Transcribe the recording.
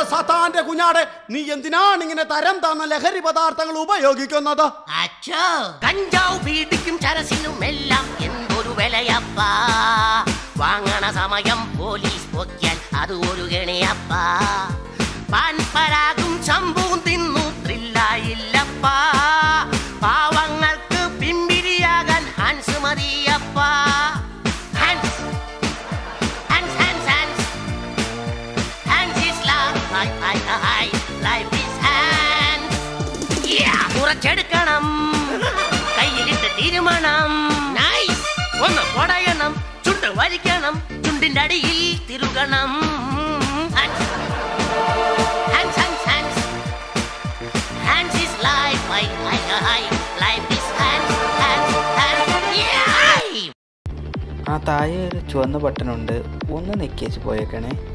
എടാ സത്താന്റെ കുഞ്ഞാടെ നീ എന്തിനാണ് ഇങ്ങനെ തരം താന്ന ലഹരി പദാർത്ഥങ്ങൾ ഉപയോഗിക്കുന്നത് അച്ഛോ കഞ്ചാവ് പീഡിക്കും ചരസിനും എല്ലാം എന്തൊരു വിലയപ്പാ വാങ്ങണ സമയം പോലീസ് പൊക്കിയാൽ അത് ഒരു ഗണിയപ്പാ പാൻപരാഗും ശമ്പൂം തിന്നു ത്രില്ലായില്ലപ്പാ പാവങ്ങൾക്ക് പിമ്പിരിയാകാൻ ഹാൻസ് മതിയപ്പാ Hans Hans Hans Hans Hans is love. Hi, hi, hi. Life is hands. Yeah. കുറച്ചെടുക്കണം കയ്യിലിട്ട് തീരുമാനം നൈസ് ഒന്ന് പൊടയണം ചുണ്ട് വലിക്കണം ചുണ്ടിന്റെ അടിയിൽ തിരുകണം Hands. Hands, hands, hands. Hands is life. Hi, hi, hi. Life is hands, hands, hands. Yeah. ആ താഴെ ഒരു ചുവന്ന ബട്ടൺ ഉണ്ട് ഒന്ന് നെക്കിയേച്ച് പോയേക്കണേ